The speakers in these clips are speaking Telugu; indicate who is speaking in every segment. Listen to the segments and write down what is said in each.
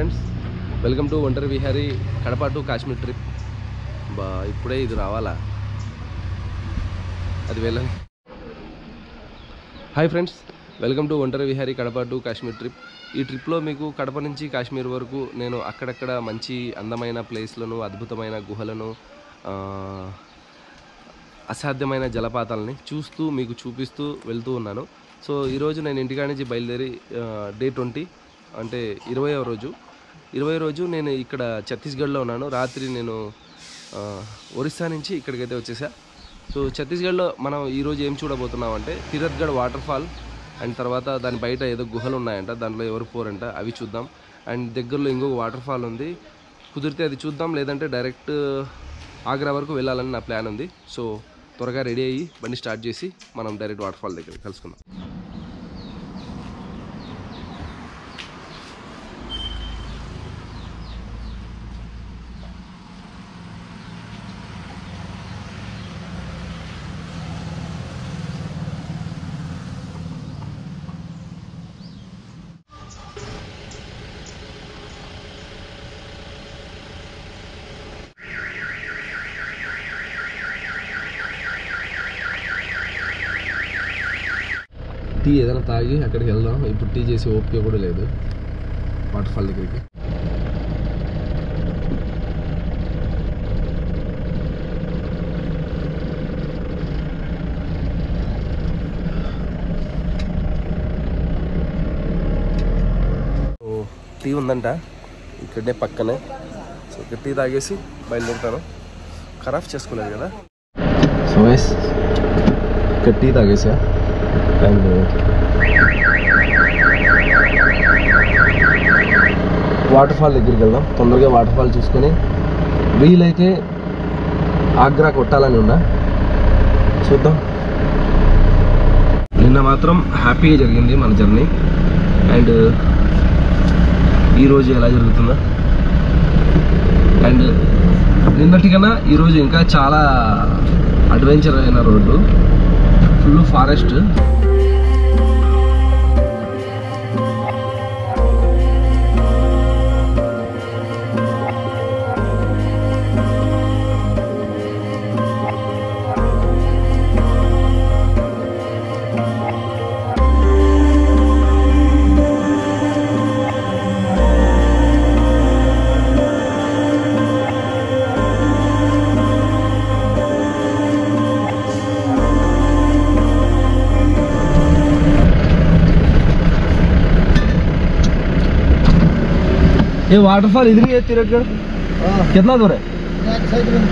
Speaker 1: ఫ్రెండ్స్ వెల్కమ్ టు ఒంటరి విహారీ కడప టు కాశ్మీర్ ట్రిప్ బా ఇప్పుడే ఇది రావాలా అది వెళ్ళని హాయ్ ఫ్రెండ్స్ వెల్కమ్ టు ఒంటరి విహారీ కడప టు కాశ్మీర్ ట్రిప్ ఈ ట్రిప్లో మీకు కడప నుంచి కాశ్మీర్ వరకు నేను అక్కడక్కడ మంచి అందమైన ప్లేస్లను అద్భుతమైన గుహలను ఆ, అసాధ్యమైన జలపాతాలని చూస్తూ మీకు చూపిస్తూ వెళ్తూ ఉన్నాను సో ఈరోజు నేను ఇంటికాడ నుంచి బయలుదేరి డే ట్వంటీ అంటే ఇరవయవ రోజు ఇరవై రోజు నేను ఇక్కడ ఛత్తీస్గఢ్లో ఉన్నాను రాత్రి నేను ఆ, ఒరిస్సా నుంచి ఇక్కడికైతే వచ్చేసా సో ఛత్తీస్గఢ్లో మనం ఈరోజు ఏం చూడబోతున్నాం అంటే తిరత్గఢ్ వాటర్ ఫాల్ అండ్ తర్వాత దాని బయట ఏదో గుహలు ఉన్నాయంట దాంట్లో ఎవరు పోరంట అవి చూద్దాం అండ్ దగ్గరలో ఇంకొక వాటర్ ఫాల్ ఉంది కుదిరితే అది చూద్దాం లేదంటే డైరెక్ట్ ఆగ్రా వరకు వెళ్ళాలని నా ప్లాన్ ఉంది సో త్వరగా రెడీ అయ్యి బండి స్టార్ట్ చేసి మనం డైరెక్ట్ వాటర్ ఫాల్ దగ్గర కలుసుకుందాం టీ ఏదైనా తాగి అక్కడికి వెళ్దాం ఇప్పుడు టీ చేసి ఓపిక కూడా లేదు వాటర్ ఫాల్ దగ్గరికి ఓ, టీ ఉందంట ఇక్కడే పక్కనే సో ఇక్కడ టీ తాగేసి బయలుదేరుతాను ఖరాబ్ చేసుకోలేదు కదా సో గైస్ ఇక్కడ టీ తాగేసా అండ్ వాటర్ ఫాల్ దగ్గరికి వెళ్దాం తొందరగా వాటర్ ఫాల్ చూసుకొని వీలైతే ఆగ్రా కొట్టాలని ఉన్నా చూద్దాం నిన్న మాత్రం హ్యాపీగా జరిగింది మన జర్నీ అండ్ ఈరోజు ఎలా జరుగుతుందో అండ్ నిన్నటికన్నా ఈరోజు ఇంకా చాలా అడ్వెంచర్ అయిన రోడ్డు ఫుల్ ఫారెస్ట్ ये वाटरफॉल इधर ही है तिरटगढ़ कितना दूर है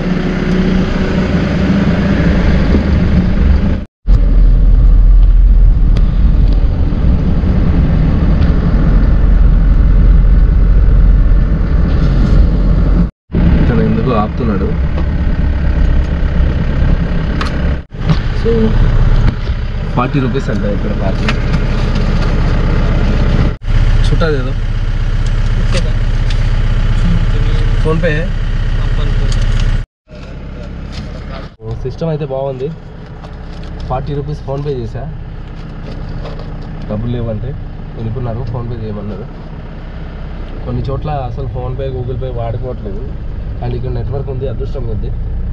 Speaker 1: ఇతను ఎందుకు ఆపుతున్నాడు సో ఫార్టీ రూపీస్ అంట ఇక్కడ పార్కింగ్ छुट्टा दे दो ఫోన్ పే సిస్టమ్ అయితే బాగుంది ఫార్టీ రూపీస్ ఫోన్పే చేశా డబ్బులు లేవంటే వెళ్ళిపోయినారు ఫోన్పే చేయమన్నారు కొన్ని చోట్ల అసలు ఫోన్పే గూగుల్ పే వాడుకోవట్లేదు అండ్ ఇక్కడ నెట్వర్క్ ఉంది అదృష్టం ఉంది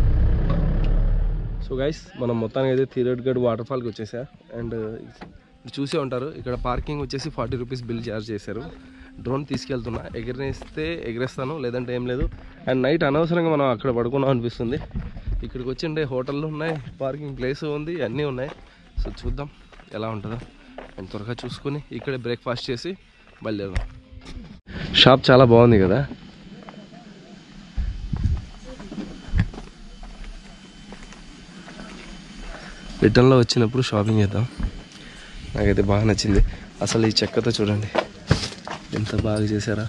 Speaker 1: సో గైస్ మనం మొత్తానికి అయితే థిరేట్గఢ్ వాటర్ ఫాల్కి వచ్చేసా అండ్ ఇది చూసే ఉంటారు ఇక్కడ పార్కింగ్ వచ్చేసి ఫార్టీ రూపీస్ బిల్ ఛార్జ్ చేశారు డ్రోన్ తీసుకెళ్తున్నా ఎగిరేస్తే ఎగిరేస్తాను లేదంటే ఏం లేదు అండ్ నైట్ అనవసరంగా మనం అక్కడ పడుకున్నాం అనిపిస్తుంది ఇక్కడికి వచ్చిండే హోటళ్ళు ఉన్నాయి పార్కింగ్ ప్లేస్ ఉంది అన్నీ ఉన్నాయి సో చూద్దాం ఎలా ఉంటుందో అండ్ త్వరగా చూసుకొని ఇక్కడే బ్రేక్ఫాస్ట్ చేసి బయలుదేరదాం షాప్ చాలా బాగుంది కదా రిటర్న్లో వచ్చినప్పుడు షాపింగ్ చేద్దాం నాకైతే బాగా నచ్చింది అసలు ఈ చెక్కతో చూడండి ఎంత బాగా చేశారా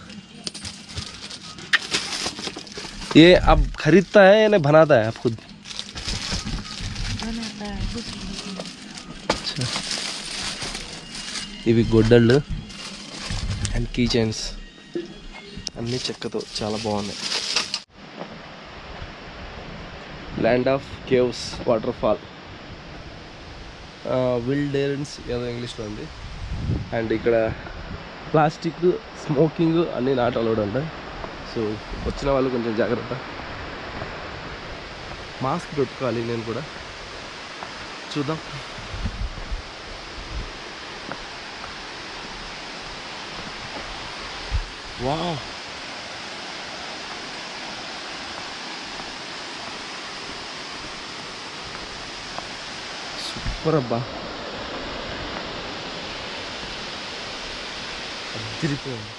Speaker 1: ఏ अब खरीदता है या नहीं बनाता है आप खुद अच्छा ఇవి గొడ్డళ్ళు అండ్ కీ చైన్స్ అన్ని చెక్కతో చాలా బాగున్నాయి land of caves waterfall wilderness ఏదో ఇంగ్లీష్లో ఉంది అండ్ ఇక్కడ ప్లాస్టిక్ స్మోకింగ్ అన్నీ నాట్ అలౌడ్ అంట సో వచ్చిన వాళ్ళు కొంచెం జాగ్రత్త మాస్క్ పెట్టుకోవాలి నేను కూడా చూద్దాం వావ్ సూపర్ అబ్బా అదిరిపోయింది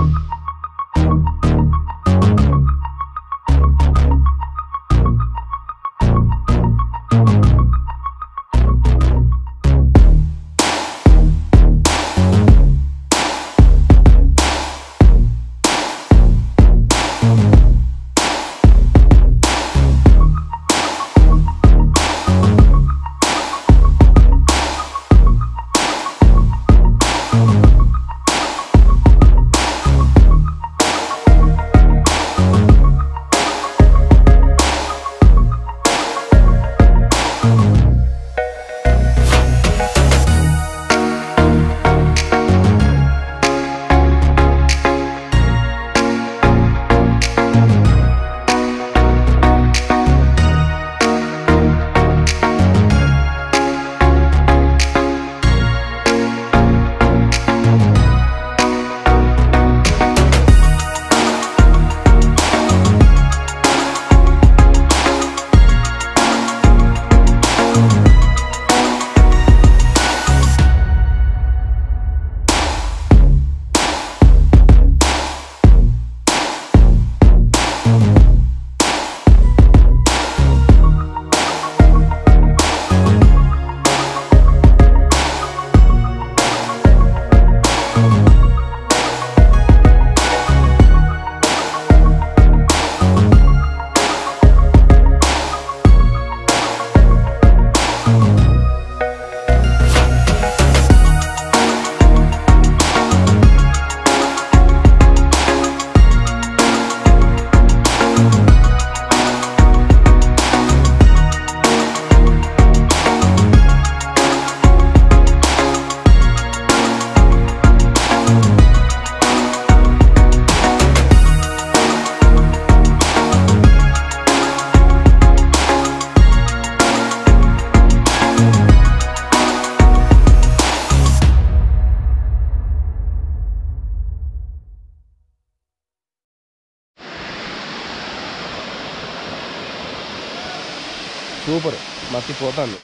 Speaker 1: సూపర్ మర్చిపోతాను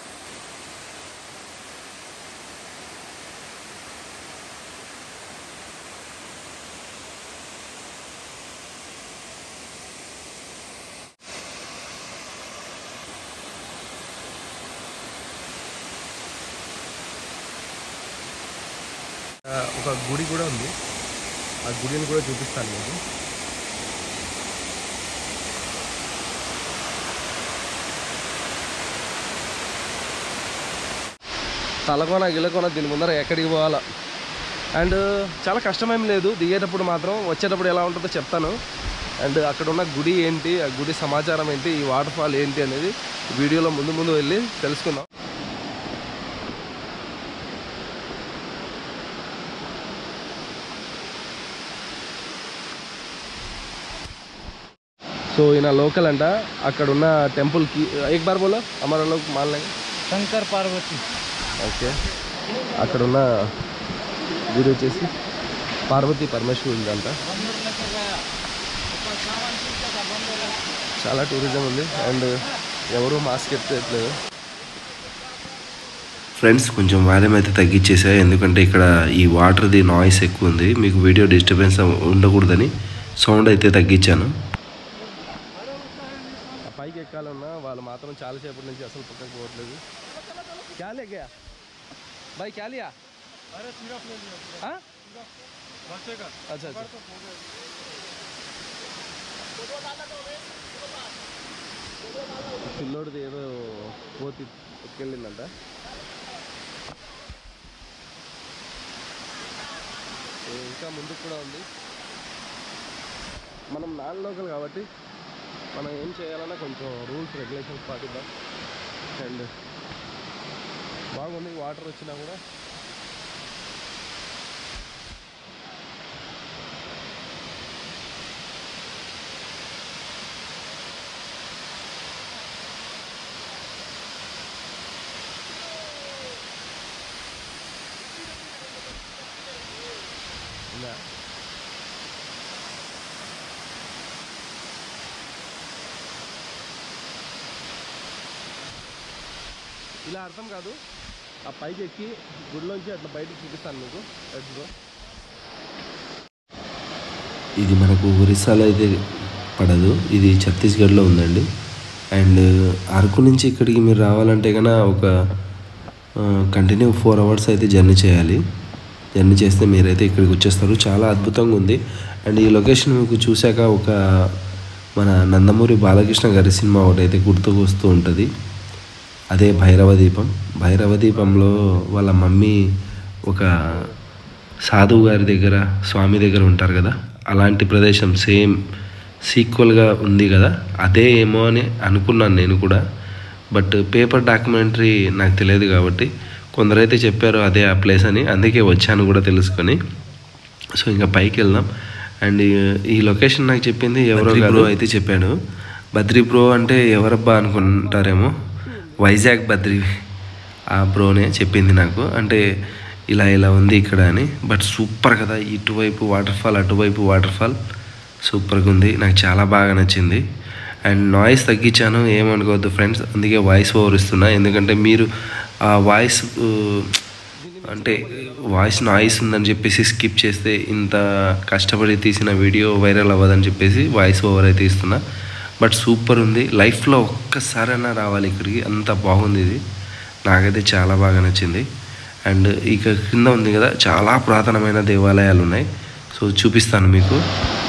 Speaker 1: ఆ, ఒక గుడి కూడా ఉంది ఆ గుడిని కూడా చూపిస్తాను మీకు తలకోన గిలకోన దీని ముందర ఎక్కడికి పోవాలా అండ్ చాలా కష్టమేం లేదు దిగేటప్పుడు మాత్రం వచ్చేటప్పుడు ఎలా ఉంటుందో చెప్తాను అండ్ అక్కడ ఉన్న గుడి ఏంటి ఆ గుడి సమాచారం ఏంటి ఈ వాటర్ ఫాల్ ఏంటి అనేది వీడియోలో ముందు ముందు వెళ్ళి తెలుసుకుందాం సో ఈయన లోకల్ అంట అక్కడ ఉన్న టెంపుల్కి ఎక్ బార్ బోలో అమర లోక్ मान लेंगे
Speaker 2: शंकर पार्वती
Speaker 1: ఓకే అక్కడ ఉన్న గుడి వచ్చేసి పార్వతీ పరమేశ్వరుడు అంట చాలా టూరిజం ఉంది అండ్ ఎవరు మాస్క్ ఎత్తట్లేదు
Speaker 3: ఫ్రెండ్స్ కొంచెం వాల్యూమ్ అయితే తగ్గించేసా ఎందుకంటే ఇక్కడ ఈ వాటర్ది నాయిస్ ఎక్కువ ఉంది మీకు వీడియో డిస్టర్బెన్స్ ఉండకూడదని సౌండ్ అయితే తగ్గించాను
Speaker 1: ఆ పైకి ఎక్కాలన్నా వాళ్ళు మాత్రం చాలాసేపటి నుంచి అసలు పక్కకు పోవట్లేదు క్యాలే గయా బాయ్ క్యాలియా అచ్చా అచ్చా పిల్లోడిది ఏదో పోతి ఎత్తుకెళ్ళిందంట సో ఇంకా ముందుకు కూడా ఉంది మనం నాన్ లోకల్ కాబట్టి మనం ఏం చేయాలన్నా కొంచెం రూల్స్ రెగ్యులేషన్స్ పాటిద్దాం అండ్ బాగుంది వాటర్ వచ్చినా కూడా ఇలా అర్థం కాదు ఆ పైకి ఎక్కి గుడిలోంచి అట్లా బయటకు చూపిస్తాను మీకు లెట్స్ గో
Speaker 3: ఇది మనకు ఒరిస్సాలో అయితే పడదు ఇది ఛత్తీస్గఢ్లో ఉందండి అండ్ అరకు నుంచి ఇక్కడికి మీరు రావాలంటే కన్నా ఒక కంటిన్యూ ఫోర్ అవర్స్ అయితే జర్నీ చేయాలి జర్నీ చేస్తే మీరైతే ఇక్కడికి వచ్చేస్తారు చాలా అద్భుతంగా ఉంది అండ్ ఈ లొకేషన్ మీకు చూశాక ఒక మన నందమూరి బాలకృష్ణ గారి సినిమా ఒకటి అయితే గుర్తుకు వస్తూ ఉంటుంది అదే భైరవ దీపం భైరవ దీపంలో వాళ్ళ మమ్మీ ఒక సాధువు గారి దగ్గర స్వామి దగ్గర ఉంటారు కదా అలాంటి ప్రదేశం సేమ్ సీక్వల్గా ఉంది కదా అదే ఏమో అని అనుకున్నాను నేను కూడా బట్ పేపర్ డాక్యుమెంటరీ నాకు తెలియదు కాబట్టి కొందరైతే చెప్పారు అదే ఆ ప్లేస్ అని అందుకే వచ్చాను కూడా తెలుసుకొని సో ఇంకా పైకి వెళ్దాం అండ్ ఈ- ఈ లొకేషన్ నాకు చెప్పింది ఎవరో బ్రో అయితే చెప్పాడు బద్రీ బ్రో అంటే ఎవరబ్బా అనుకుంటారేమో వైజాగ్ బద్రీ ఆ బ్రోనే చెప్పింది నాకు అంటే ఇలా ఇలా ఉంది ఇక్కడ అని బట్ సూపర్ కదా ఇటువైపు వాటర్ ఫాల్ అటువైపు వాటర్ ఫాల్ సూపర్గా ఉంది నాకు చాలా బాగా నచ్చింది అండ్ నాయిస్ తగ్గించాను ఏమనుకోవద్దు ఫ్రెండ్స్ అందుకే వాయిస్ ఓవర్ ఇస్తున్నా ఎందుకంటే మీరు ఆ వాయిస్ అంటే వాయిస్ నాయిస్ ఉందని చెప్పేసి స్కిప్ చేస్తే ఇంత కష్టపడి తీసిన వీడియో వైరల్ అవ్వదని చెప్పేసి వాయిస్ ఓవర్ అయితే ఇస్తున్నా బట్ సూపర్ ఉంది లైఫ్లో ఒక్కసారైనా రావాలి ఇక్కడికి అంత బాగుంది ఇది నాకైతే చాలా బాగా నచ్చింది అండ్ ఇక కింద ఉంది కదా చాలా పురాతనమైన దేవాలయాలు ఉన్నాయి సో చూపిస్తాను మీకు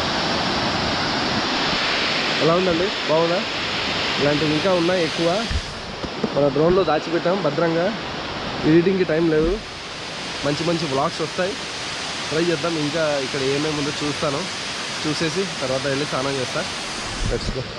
Speaker 1: ఎలా ఉందండి బాగుందా ఇలాంటివి ఇంకా ఉన్నాయి ఎక్కువ మన డ్రోన్లో దాచిపెట్టాం భద్రంగా ఎడిటింగ్కి టైం లేదు మంచి మంచి బ్లాగ్స్ వస్తాయి ట్రై చేద్దాం ఇంకా ఇక్కడ ఏమేమి ఉందో చూస్తాను చూసేసి తర్వాత వెళ్ళి స్నానం చేస్తా లెట్స్ గో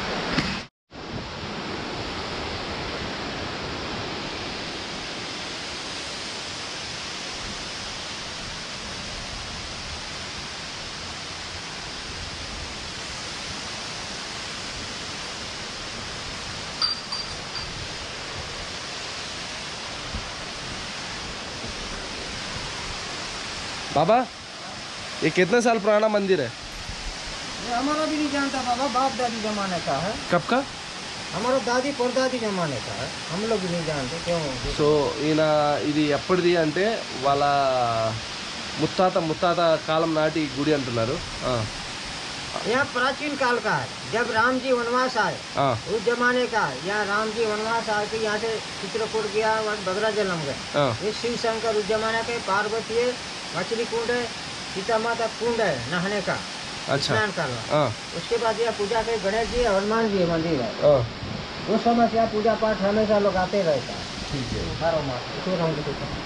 Speaker 1: बाबा ये कितने साल पुराना मंदिर है
Speaker 2: ये हमारा भी नहीं जानता बाबा बाप दादी जमाने का है
Speaker 1: कब का
Speaker 2: हमारा दादी परदादी जमाने का है हम लोग भी नहीं जानते क्यों
Speaker 1: సో ఈయన ఇది ఎప్పటిది అంటే వాళ్ళ ముత్తాత ముత్తాత కాలం నాటి గుడి అంటున్నారు ఆ,
Speaker 2: यह प्राचीन काल का है जब राम जी वनवास आए
Speaker 1: ఆ,
Speaker 2: उस जमाने का है यहाँ राम जी वनवास आए के यहाँ से चित्रकूट गया वहाँ बगरा जन्म गए
Speaker 1: ఆ,
Speaker 2: ये शिव शंकर उस जमाने के पार्वती है मछली कुंड है सीता माता कुंड है नहाने का
Speaker 1: अच्छा
Speaker 2: स्नान करना
Speaker 1: ఆ,
Speaker 2: उसके बाद यह पूजा के गणेश जी है, हनुमान जी मंदिर है
Speaker 1: ఆ,
Speaker 2: उस समय से यहाँ पूजा पाठ हमेशा लोग आते रहता है
Speaker 1: ठीक है
Speaker 2: हर मास इसको रंग दिखाता हूँ।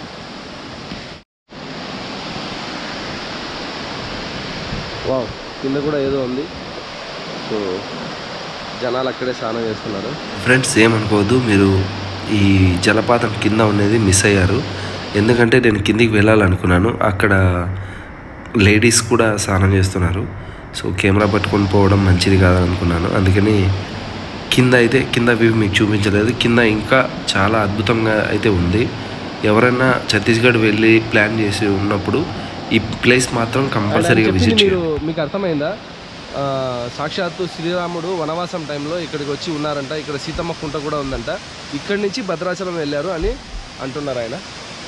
Speaker 1: వావ్ కింద కూడా ఏదో ఉంది సో జనాలు అక్కడే స్నానం చేస్తున్నారు
Speaker 3: ఫ్రెండ్స్ ఏమనుకోవద్దు మీరు ఈ జలపాతం కింద ఉన్నది మిస్ అయ్యారు ఎందుకంటే నేను కిందికి వెళ్ళాలనుకున్నాను అక్కడ లేడీస్ కూడా స్నానం చేస్తున్నారు సో కెమెరా పట్టుకొని పోవడం మంచిది కాదనుకున్నాను అందుకని కింద అయితే కింద వ్యూ మీకు చూపించలేదు కింద ఇంకా చాలా అద్భుతంగా అయితే ఉంది ఎవరైనా ఛత్తీస్గఢ్ వెళ్ళి ప్లాన్ చేసి ఉన్నప్పుడు ఈ ప్లేస్ మాత్రం కంపల్సరీగా
Speaker 1: చెప్పింది
Speaker 3: విజిట్
Speaker 1: మీరు
Speaker 3: చేయాలి
Speaker 1: మీకు అర్థమైందా ఆ, సాక్షాత్తు శ్రీరాముడు వనవాసం టైంలో ఇక్కడికి వచ్చి ఉన్నారంట ఇక్కడ సీతమ్మ కుంట కూడా ఉందంట ఇక్కడి నుంచి భద్రాచలం వెళ్ళారు అని అంటున్నారు ఆయన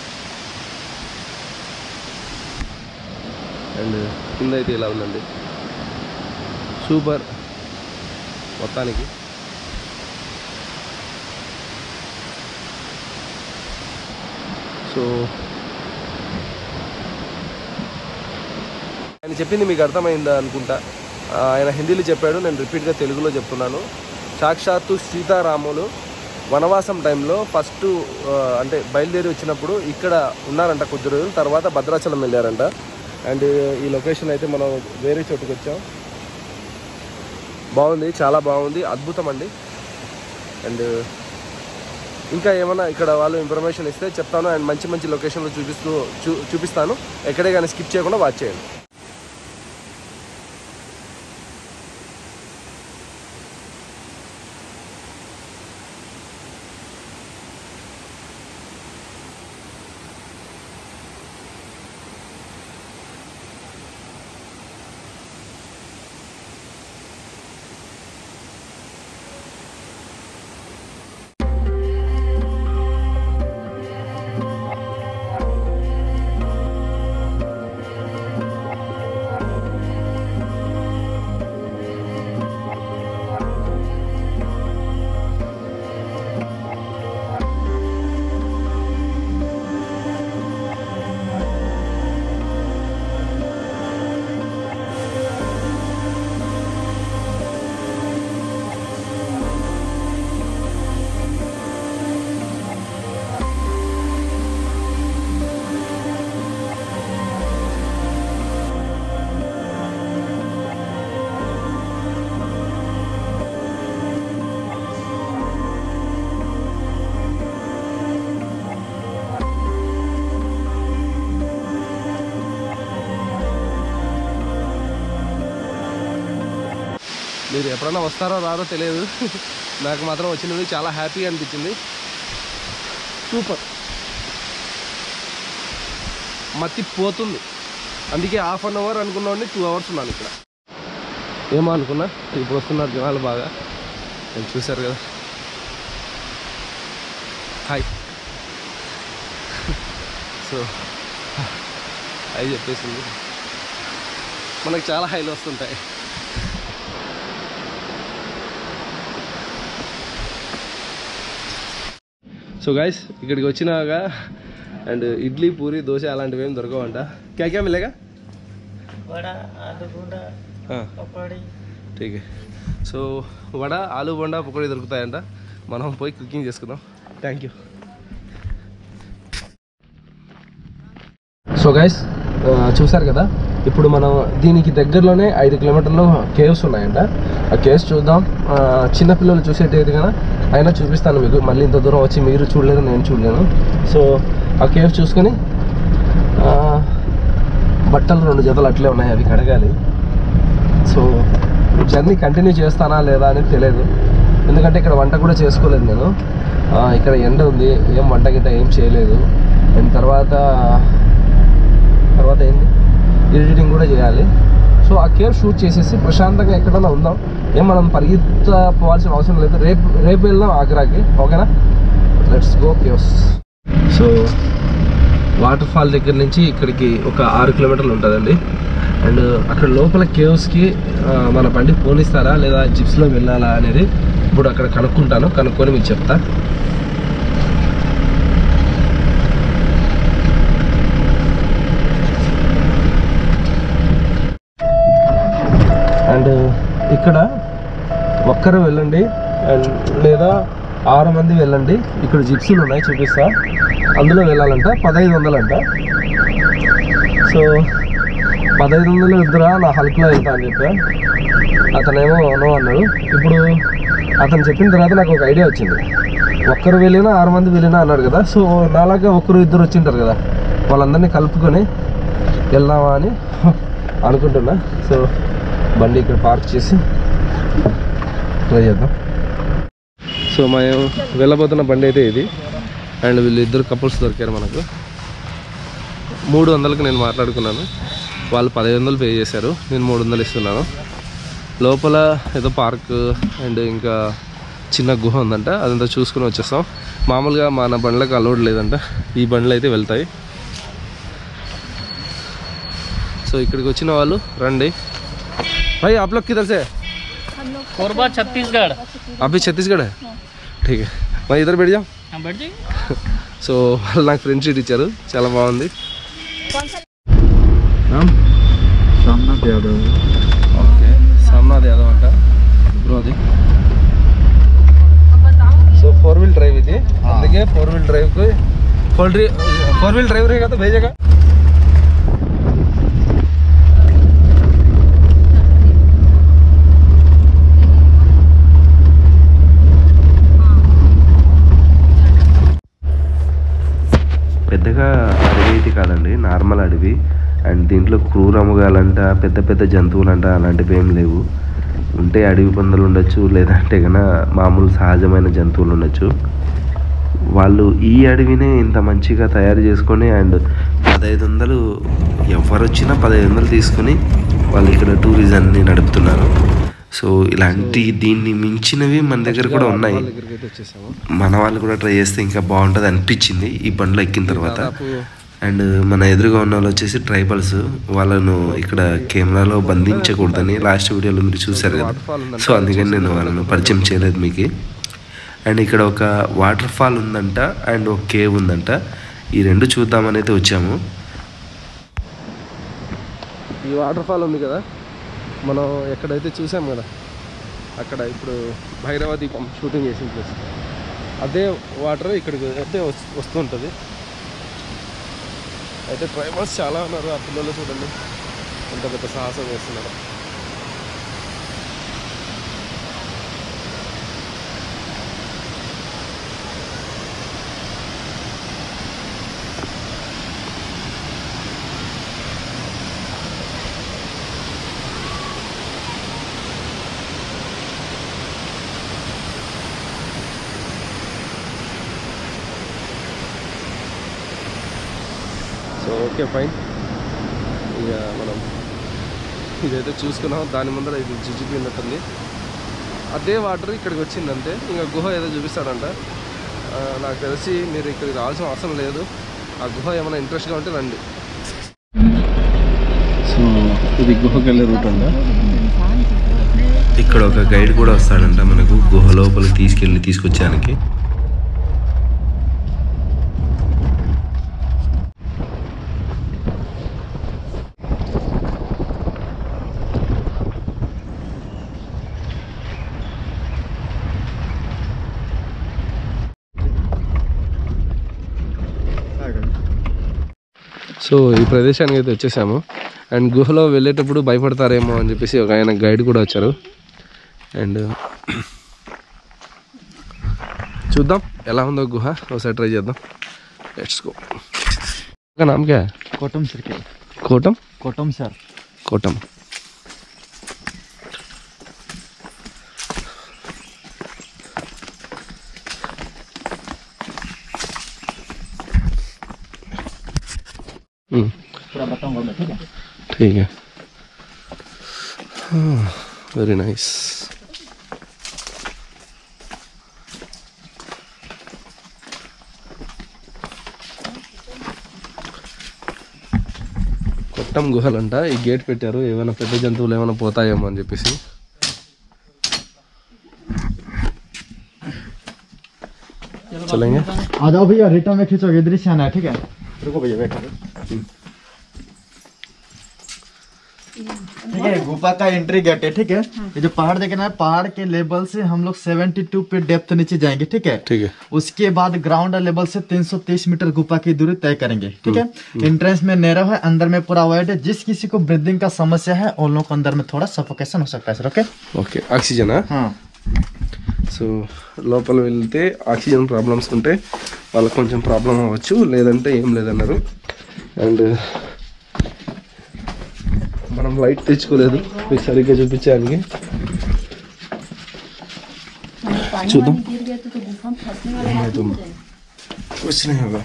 Speaker 1: అండ్ కింద అయితే ఇలా ఉందండి సూపర్ మొత్తానికి సో ఆయన చెప్పింది మీకు అర్థమైందా అనుకుంటా ఆ, ఆయన హిందీలో చెప్పాడు నేను రిపీట్గా తెలుగులో చెప్తున్నాను సాక్షాత్తు సీతారాములు వనవాసం టైంలో ఫస్ట్ ఆ, అంటే బయలుదేరి వచ్చినప్పుడు ఇక్కడ ఉన్నారంట కొద్ది రోజులు తర్వాత భద్రాచలం వెళ్ళారంట అండ్ ఈ లొకేషన్ అయితే మనం వేరే చోటుకి వచ్చాం బాగుంది చాలా బాగుంది అద్భుతం అండి అండ్ ఇంకా ఏమైనా ఇక్కడ వాళ్ళు ఇన్ఫర్మేషన్ ఇస్తే చెప్తాను అండ్ మంచి మంచి లొకేషన్లు చూపిస్తూ చూ చూపిస్తాను ఎక్కడే కానీ స్కిప్ చేయకుండా వాచ్ చేయండి మీరు ఎప్పుడైనా వస్తారో రారో తెలియదు నాకు మాత్రం వచ్చినది చాలా హ్యాపీ అనిపించింది సూపర్ మత్తి పోతుంది అందుకే హాఫ్ అన్ అవర్ అనుకున్నాండి టూ అవర్స్ ఉన్నాను ఇక్కడ ఏమో అనుకున్నా ఇప్పుడు వస్తున్నారు జనాలు బాగా నేను చూశారు కదా హాయ్ సో హాయ్ చెప్పేసింది మనకు చాలా హైలు వస్తుంటాయి సో గాయస్ ఇక్కడికి వచ్చినాక అండ్ ఇడ్లీ పూరి దోశ అలాంటివి ఏం దొరకవంట క్యాక్యా మిలేగా
Speaker 2: वड़ा आलू बूंदा पकौड़ी
Speaker 1: ఠీక్ సో వడ ఆలు బొండా పకోడీ దొరుకుతాయంట మనం పోయి కుకింగ్ చేసుకుందాం థ్యాంక్ యూ సో గైస్ చూసారు కదా ఇప్పుడు మనం దీనికి దగ్గరలోనే ఐదు కిలోమీటర్లు కేవ్స్ ఉన్నాయంట ఆ కేవ్స్ చూద్దాం ఆ, చిన్నపిల్లలు చూసేటది కదా అయినా చూపిస్తాను మీకు మళ్ళీ ఇంత దూరం వచ్చి మీరు చూడలేరు నేను చూడలేను సో ఆ కేవ్స్ చూసుకొని ఆ, బట్టలు రెండు జతలు అట్లే ఉన్నాయి అవి కడగాలి సో జర్నీ కంటిన్యూ చేస్తానా లేదా అనేది తెలియదు ఎందుకంటే ఇక్కడ వంట కూడా చేసుకోలేదు నేను ఆ, ఇక్కడ ఎండ ఉంది ఏం వంట గిట్ట ఏం చేయలేదు అండ్ తర్వాత తర్వాత ఏంటి ఎడిటింగ్ కూడా చేయాలి సో ఆ కేవ్ షూట్ చేసేసి ప్రశాంతంగా ఎక్కడైనా ఉందాం ఏం మనం పరిగెత్త పోవాల్సిన అవసరం లేదు రేపు రేపు వెళ్దాం ఆగ్రాకి ఓకేనా let's go caves so waterfall దగ్గర నుంచి ఇక్కడికి ఒక ఆరు కిలోమీటర్లు ఉంటుందండి అండ్ అక్కడ లోపల కేవ్స్కి మన బండి పోనిస్తారా లేదా జిప్స్లో వెళ్ళాలా అనేది ఇప్పుడు అక్కడ కనుక్కుంటాను కనుక్కొని మీకు చెప్తా అండ్ ఇక్కడ ఒక్కరు వెళ్ళండి అండ్ లేదా ఆరు మంది వెళ్ళండి ఇక్కడ జిప్సీలు ఉన్నాయి చూపిస్తా అందులో వెళ్ళాలంట పదహైదు వందలంట సో పదహైదు వందలు ఇద్దరా నా హల్క్లో వెళ్తా అని చెప్పా అతనేమో నో అన్నాడు ఇప్పుడు అతను చెప్పిన తర్వాత నాకు ఒక ఐడియా వచ్చింది ఒక్కరు వెళ్ళినా ఆరు మంది వెళ్ళినా అన్నాడు కదా సో నాలాగా ఒకరు ఇద్దరు వచ్చింటారు కదా వాళ్ళందరినీ కలుపుకొని వెళ్దామా అని అనుకుంటున్నా సో బండి ఇక్కడ పార్క్ చేసి ట్రై చేద్దాం సో మేము వెళ్ళబోతున్న బండి అయితే ఇది అండ్ వీళ్ళు ఇద్దరు కపుల్స్ దొరికారు మనకు మూడు వందలకు నేను మాట్లాడుకున్నాను వాళ్ళు పదిహేను వందలు పే చేశారు నేను మూడు వందలు ఇస్తున్నాను లోపల ఏదో పార్క్ అండ్ ఇంకా చిన్న గుహ ఉందంట అదంతా చూసుకుని వచ్చేస్తాం మామూలుగా మన బండ్లకు అలౌడ్ లేదంట ఈ బండ్లు అయితే వెళ్తాయి సో ఇక్కడికి వచ్చిన వాళ్ళు రండి भाई आप लोग किधर से है?
Speaker 4: कोरबा छत्तीसगढ़
Speaker 1: आप भी छत्तीसगढ़ है ठीक है मैं इधर बैठ जाऊँ
Speaker 4: हाँ बैठ जाइए
Speaker 1: సో వాళ్ళు నాకు ఫ్రెండ్ షీట్ ఇచ్చారు చాలా బాగుంది
Speaker 2: सोमनाथ यादव
Speaker 1: ఓకే సామ్నాథ్ యాదవ్ అంట బ్రో అది సో फोर व्हील ड्राइव ఇది అందుకే फोर व्हील ड्राइव को फोर फोर व्हील ड्राइव रहेगा तो भेजेगा
Speaker 3: పెద్దగా అడవి అయితే కాదండి నార్మల్ అడవి అండ్ దీంట్లో క్రూరముగాలంట పెద్ద పెద్ద జంతువులంట అలాంటివి ఏం లేవు ఉంటే అడవి పందులు ఉండొచ్చు లేదంటే కన్నా మామూలు సహజమైన జంతువులు ఉండొచ్చు వాళ్ళు ఈ అడవినే ఇంత మంచిగా తయారు చేసుకొని అండ్ పదహైదు వందలు ఎవరు వచ్చినా పదహైదు వందలు తీసుకొని వాళ్ళు ఇక్కడ టూరిజాన్ని నడుపుతున్నారు సో ఇలాంటి దీన్ని మించినవి మన దగ్గర కూడా ఉన్నాయి
Speaker 1: వాళ్ళ దగ్గరికి అయితే వచ్చేసాము
Speaker 3: మన వాళ్ళు కూడా ట్రై చేస్తే ఇంకా బాగుంటుంది అనిపించింది ఈ బండ్లో ఎక్కిన తర్వాత
Speaker 1: దాదాపు
Speaker 3: అండ్ మన ఎదురుగా ఉన్న వాళ్ళు వచ్చేసి ట్రైబల్స్ వాళ్ళను ఇక్కడ కెమెరాలో బంధించకూడదని లాస్ట్ వీడియోలో మీరు చూశారు కదా
Speaker 1: వాటర్ ఫాల్ ఉందంట
Speaker 3: సో అందుకని నేను వాళ్ళను పరిచయం చేయలేదు మీకు అండ్ ఇక్కడ ఒక వాటర్ ఫాల్ ఉందంట అండ్ ఒక కేవ్ ఉందంట ఈ రెండు చూద్దామని అయితే వచ్చాము
Speaker 1: ఈ వాటర్ ఫాల్ ఉంది కదా మనం ఎక్కడైతే చూసాం కదా అక్కడ ఇప్పుడు భైరవ దీపం షూటింగ్ చేసిన ప్లేస్ అదే వాటర్ ఇక్కడికి అయితే వస్- వస్తుంటుంది అయితే ట్రైబల్స్ చాలా ఉన్నారు ఆ పిల్లలు చూడండి ఎంత పెద్ద సాహసం చేస్తున్నారు ఓకే ఫైన్ ఇక మనం ఇదైతే చూసుకున్నాం దాని ముందర ఇది జిజిపి ఉన్నట్టుంది అదే వాటర్ ఇక్కడికి వచ్చింది అంతే ఇంకా గుహ ఏదో చూపిస్తాడంట ఆ, నాకు తెలిసి మీరు ఇక్కడికి రావాల్సిన అవసరం లేదు ఆ గుహ ఏమైనా ఇంట్రెస్ట్గా ఉంటే రండి సో ఇది గుహకి వెళ్ళే రూట్ అంట
Speaker 3: ఇక్కడ ఒక గైడ్ కూడా వస్తాడంట మనకు గుహ లోపలికి తీసుకెళ్ళి తీసుకొచ్చానికి
Speaker 1: సో ఈ ప్రదేశానికి అయితే వచ్చేసాము అండ్ గుహలో వెళ్ళేటప్పుడు భయపడతారేమో అని చెప్పేసి ఒక ఆయన గైడ్ కూడా వచ్చారు అండ్ చూద్దాం ఎలా ఉందో గుహ ఒకసారి ట్రై చేద్దాం లెట్స్ గో నామ్ క్యా
Speaker 5: कोटम सर के
Speaker 1: కోటం
Speaker 5: कोटम सर
Speaker 1: కోటం हम्म,
Speaker 5: पूरा बताऊंगा मैं ठीक है
Speaker 1: ठीक है वेरी नाइस కొట్టం గుహలంట ఈ గేట్ పెట్టారు ఏమైనా పెద్ద జంతువులు ఏమైనా పోతాయేమో అని చెప్పేసి चलेंगे
Speaker 5: आ जाओ भैया रिटर्न में खींचोगे इधर से आना है ठीक है रुको भैया बैठो ठीक है गुफा का एंट्री गेट है ठीक है ये जो पहाड़ देखना है पहाड़ के लेवल से हम लोग 72 पे डेप्थ नीचे जाएंगे ठीक है
Speaker 1: ठीक है
Speaker 5: उसके बाद ग्राउंड लेवल से 330 मीटर गुफा की दूरी तय करेंगे ठीक है एंट्रेंस में नैरो है अंदर में पूरा वाइड है जिस किसी को ब्रीदिंग का समस्या है उन लोगों को अंदर में थोड़ा सफोकेशन हो सकता है सर ओके
Speaker 1: ఓకే ఆక్సిజనా
Speaker 5: हाँ
Speaker 1: సో లోపల వెళ్తే ఆక్సిజన్ ప్రాబ్లమ్స్ ఉంటే వాళ్ళకి కొంచెం ప్రాబ్లం అవ్వచ్చు లేదంటే ఏం లేదన్నారు అండ్ మనం లైట్ తెచ్చుకోలేదు మీకు సరిగ్గా చూపించడానికి చూద్దాం ఏమవుతుందో. వచ్చినాయి కదా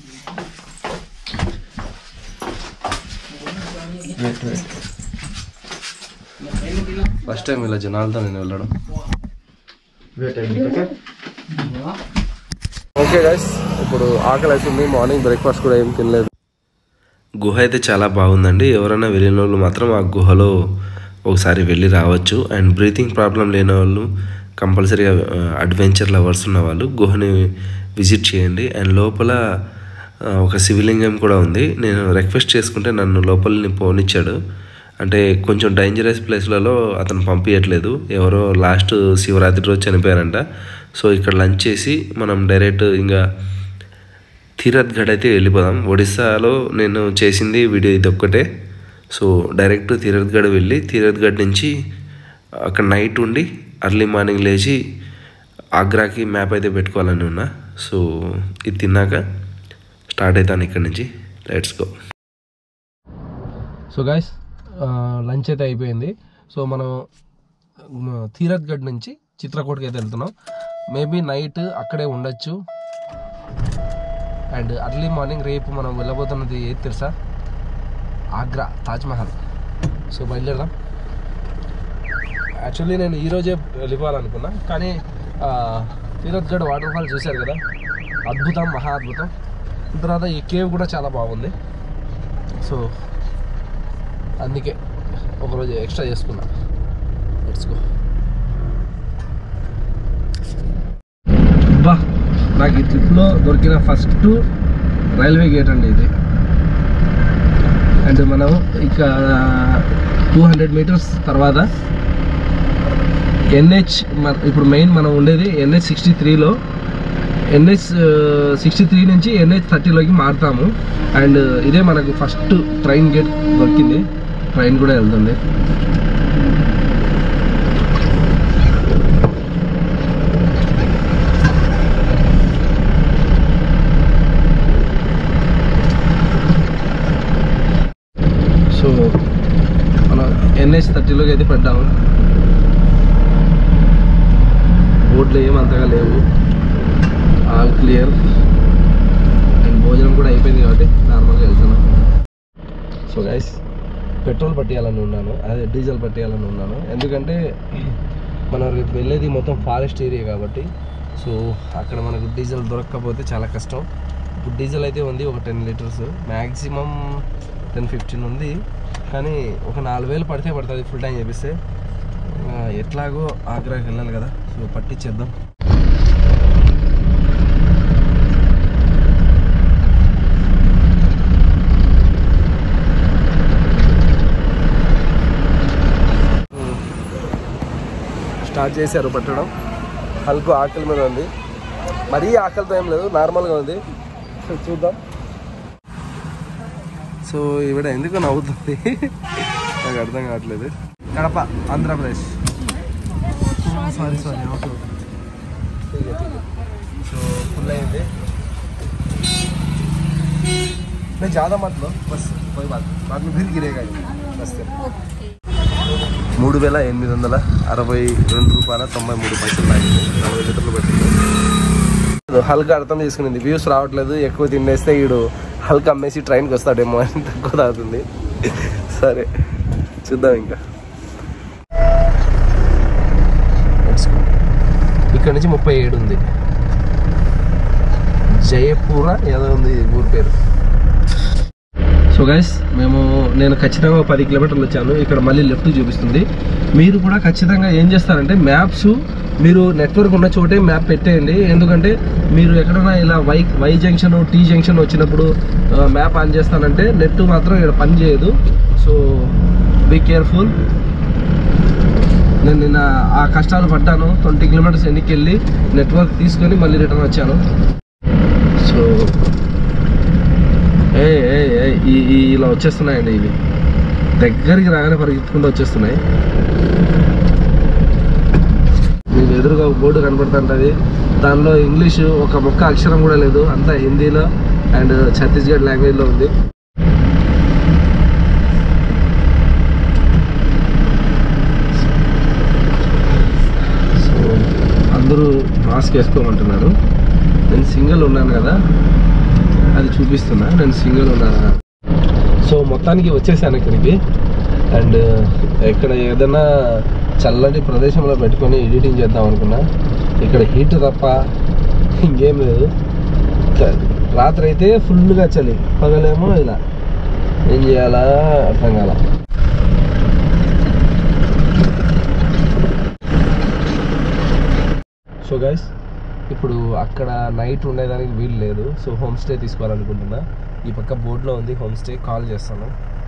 Speaker 1: ఫస్ట్ టైం ఇలా జనాలతో నేను వెళ్ళడం
Speaker 5: वेट एक मिनट ओके
Speaker 1: ఓకే గైస్ ఇప్పుడు ఆకలి అవుతుంది మార్నింగ్ బ్రేక్ఫాస్ట్ కూడా ఏం తినలేదు
Speaker 3: గుహ అయితే చాలా బాగుందండి ఎవరైనా వెళ్ళిన వాళ్ళు మాత్రం ఆ గుహలో ఒకసారి వెళ్ళి రావచ్చు అండ్ బ్రీతింగ్ ప్రాబ్లం లేని వాళ్ళు కంపల్సరీగా అడ్వెంచర్ లవర్స్ ఉన్న వాళ్ళు గుహని విజిట్ చేయండి అండ్ లోపల ఆ, ఒక శివలింగం కూడా ఉంది నేను రిక్వెస్ట్ చేసుకుంటే నన్ను లోపలిని పోనిచ్చాడు అంటే కొంచెం డేంజరస్ ప్లేస్లలో అతను పంపించట్లేదు ఎవరో లాస్ట్ శివరాత్రి రోజు చనిపోయారంట సో ఇక్కడ లంచ్ చేసి మనం డైరెక్ట్ ఇంకా తీరత్గఢ్ అయితే వెళ్ళిపోదాం ఒడిస్సాలో నేను చేసింది వీడియో ఇది ఒక్కటే సో డైరెక్ట్ తీరత్గఢ్ వెళ్ళి తీరత్గఢ్ నుంచి అక్కడ నైట్ ఉండి అర్లీ మార్నింగ్ లేచి ఆగ్రాకి మ్యాప్ అయితే పెట్టుకోవాలని ఉన్నా సో ఇది తిన్నాక స్టార్ట్ అవుతాను ఇక్కడ నుంచి let's go
Speaker 1: so guys lunch అయితే అయిపోయింది సో మనం మ, తీరత్గఢ్ నుంచి చిత్రకూటకి అయితే వెళ్తున్నాం మేబీ నైట్ అక్కడే ఉండొచ్చు అండ్ అర్లీ మార్నింగ్ రేపు మనం వెళ్ళబోతున్నది ఏది తెలుసా ఆగ్రా తాజ్మహల్ సో బయలుదేరదాం యాక్చువల్లీ నేను ఈరోజే వెళ్ళిపోవాలనుకున్నా కానీ ఆ, తీరత్గఢ్ వాటర్ ఫాల్ చూశారు కదా అద్భుతం మహా అద్భుతం తర్వాత ఈ కేవ్ కూడా చాలా బాగుంది సో అందుకే ఒకరోజు ఎక్స్ట్రా చేసుకున్నా లెట్స్ గో బా నాకు ఈ ట్రిప్లో దొరికిన ఫస్ట్ రైల్వే గేట్ అండి ఇది అండ్ మనం ఇక టూ హండ్రెడ్ మీటర్స్ తర్వాత ఎన్హెచ్ ఇప్పుడు మెయిన్ మనం ఉండేది ఎన్హెచ్ సిక్స్టీ త్రీలో ఎన్హెచ్ సిక్స్టీ త్రీ నుంచి ఎన్హెచ్ థర్టీలోకి మారుతాము అండ్ ఇదే మనకు ఫస్ట్ ట్రైన్ గేట్ దొరికింది ట్రైన్ కూడా వెళ్తుంది సో మనం ఎన్హెచ్ థర్టీలోకి అయితే పడ్డాము రోడ్లు ఏం అంతగా లేవు ఆల్ క్లియర్ అండ్ భోజనం కూడా అయిపోయింది కాబట్టి నార్మల్గా వెళ్తున్నాం సో గైస్ పెట్రోల్ పట్టేయాలని ఉన్నాను అదే డీజిల్ పట్టేయాలని ఉన్నాను ఎందుకంటే మనం రేపు వెళ్ళేది మొత్తం ఫారెస్ట్ ఏరియా కాబట్టి సో అక్కడ మనకు డీజిల్ దొరకకపోతే చాలా కష్టం ఇప్పుడు డీజిల్ అయితే ఉంది ఒక ten litres maximum ten fifteen ఉంది కానీ ఒక నాలుగు వేలు పడితే పడుతుంది ఫుల్ టైం చేపిస్తే ఆ, ఎట్లాగో ఆగ్రాకి వెళ్ళాలి కదా సో పట్టించేద్దాం స్టార్ట్ చేశారు పట్టడం హల్కు ఆకలి మీద ఉంది మరీ ఆకలితో ఏం లేదు నార్మల్గా ఉంది సో చూద్దాం సో ఈవిడ ఎందుకు నవ్వుతుంది నాకు అర్థం కావట్లేదు Kadapa Andhra Pradesh sorry sorry okay so full అయింది मैं ज़्यादा मत लो बस कोई बात नहीं। बाद में फिर गिरेगा ये रास्ते में మూడు వేల ఎనిమిది వందల అరవై రెండు రూపాయల తొంభై మూడు పైసలు తాగింది నలభై లీటర్లు పెట్టింది హల్కా అర్థం చేసుకునింది వ్యూస్ రావట్లేదు ఎక్కువ తినేస్తే వీడు హల్కా అమ్మేసి ట్రైన్కి వస్తాడేమో అని తక్కువ తాగుతుంది సరే చూద్దాం ఇంకా Let's go. ఇక్కడ నుంచి ముప్పై ఏడు ఉంది జయపూర ఏదో ఉంది ఊరి పేరు సో గైస్ మేము నేను ఖచ్చితంగా ఒక పది కిలోమీటర్లు వచ్చాను ఇక్కడ మళ్ళీ లెఫ్ట్ చూపిస్తుంది మీరు కూడా ఖచ్చితంగా ఏం చేస్తారంటే మ్యాప్స్ మీరు నెట్వర్క్ ఉన్న చోటే మ్యాప్ పెట్టేయండి ఎందుకంటే మీరు ఎక్కడైనా ఇలా Y Y junction T junction వచ్చినప్పుడు మ్యాప్ ఆన్ చేస్తానంటే నెట్ మాత్రం ఇక్కడ పని చేయదు సో బీ కేర్ఫుల్ నేను నిన్న ఆ కష్టాలు పడ్డాను ట్వంటీ కిలోమీటర్స్ ఎన్నికి వెళ్ళి నెట్వర్క్ తీసుకొని మళ్ళీ రిటర్న్ వచ్చాను సో ఏ ఏ ఏ, ఈ ఈ ఇలా వచ్చేస్తున్నాయండి ఇవి దగ్గరికి రాగానే పరిగెత్తుకుంటూ వచ్చేస్తున్నాయి మీకు ఎదురుగా ఒక బోర్డు కనపడుతుంటుంది దానిలో ఇంగ్లీష్ ఒక మొక్క అక్షరం కూడా లేదు అంతా హిందీలో అండ్ ఛత్తీస్గఢ్ లాంగ్వేజ్లో ఉంది సో అందరూ మాస్క్ వేసుకోమంటున్నారు నేను సింగిల్ ఉన్నాను కదా అది చూపిస్తున్నా నేను సింగిల్ ఉన్నానా సో మొత్తానికి వచ్చేసాను ఇక్కడికి అండ్ ఇక్కడ ఏదైనా చల్లటి ప్రదేశంలో పెట్టుకొని ఎడిటింగ్ చేద్దాం అనుకున్నా ఇక్కడ హీట్ తప్ప ఇంకేం లేదు క- రాత్రి అయితే ఫుల్గా చలి పగలేమో ఇలా ఏం చేయాలా అర్థం కాల సో గైస్ ఇప్పుడు అక్కడ నైట్ ఉండేదానికి వీలు లేదు సో హోమ్ స్టే తీసుకోవాలనుకుంటున్నా ఈ పక్క బోర్డులో ఉంది హోమ్ స్టే కాల్ చేస్తాను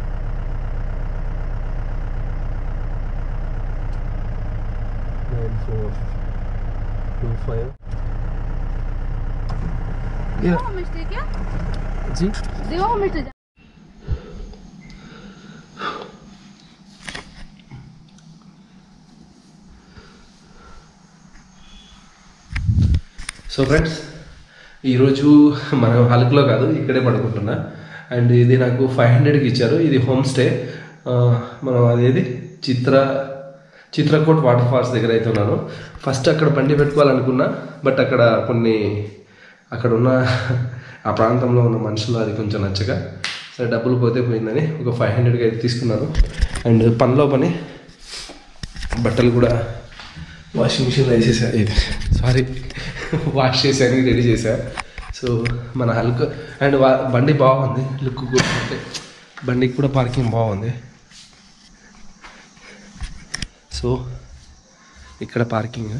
Speaker 1: nine four two five
Speaker 6: mistake क्या
Speaker 1: जी
Speaker 6: जीरो मिस्टेक
Speaker 1: సో ఫ్రెండ్స్ ఈరోజు మనం హల్క్లో కాదు ఇక్కడే పడుకుంటున్నా అండ్ ఇది నాకు ఫైవ్ హండ్రెడ్కి ఇచ్చారు ఇది హోమ్ స్టే ఆ, మనం అదేది చిత్ర చిత్రకోట్ వాటర్ ఫాల్స్ దగ్గర అయితే ఉన్నాను ఫస్ట్ అక్కడ బండి పెట్టుకోవాలనుకున్నా బట్ అక్కడ కొన్ని అక్కడ ఉన్న ఆ ప్రాంతంలో ఉన్న మనుషులు అది కొంచెం నచ్చక సరే డబ్బులు పోతే పోయిందని ఒక ఫైవ్ హండ్రెడ్కి అయితే తీసుకున్నాను అండ్ పనిలో పని బట్టలు కూడా వాషింగ్ మిషన్లో వేసేసా ఇది సారీ వాష్ చేశాను రెడీ చేశా సో మన హల్క్ అండ్ వా- బండి బాగుంది లుక్ కూడా అంటే బండికి కూడా పార్కింగ్ బాగుంది సో ఇక్కడ పార్కింగ్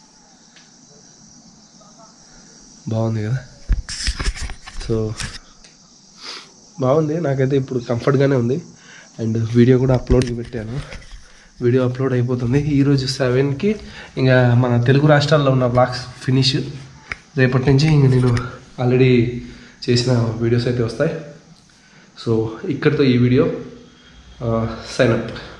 Speaker 1: బాగుంది కదా సో బాగుంది నాకైతే ఇప్పుడు కంఫర్ట్గానే ఉంది అండ్ వీడియో కూడా అప్లోడ్కి పెట్టాను వీడియో అప్లోడ్ అయిపోతుంది ఈరోజు సెవెన్కి ఇంకా మన తెలుగు రాష్ట్రాల్లో ఉన్న బ్లాగ్స్ ఫినిష్ రేపటి నుంచి ఇంక నేను ఆల్రెడీ చేసిన వీడియోస్ అయితే వస్తాయి సో ఇక్కడితో ఈ వీడియో సైన్ అప్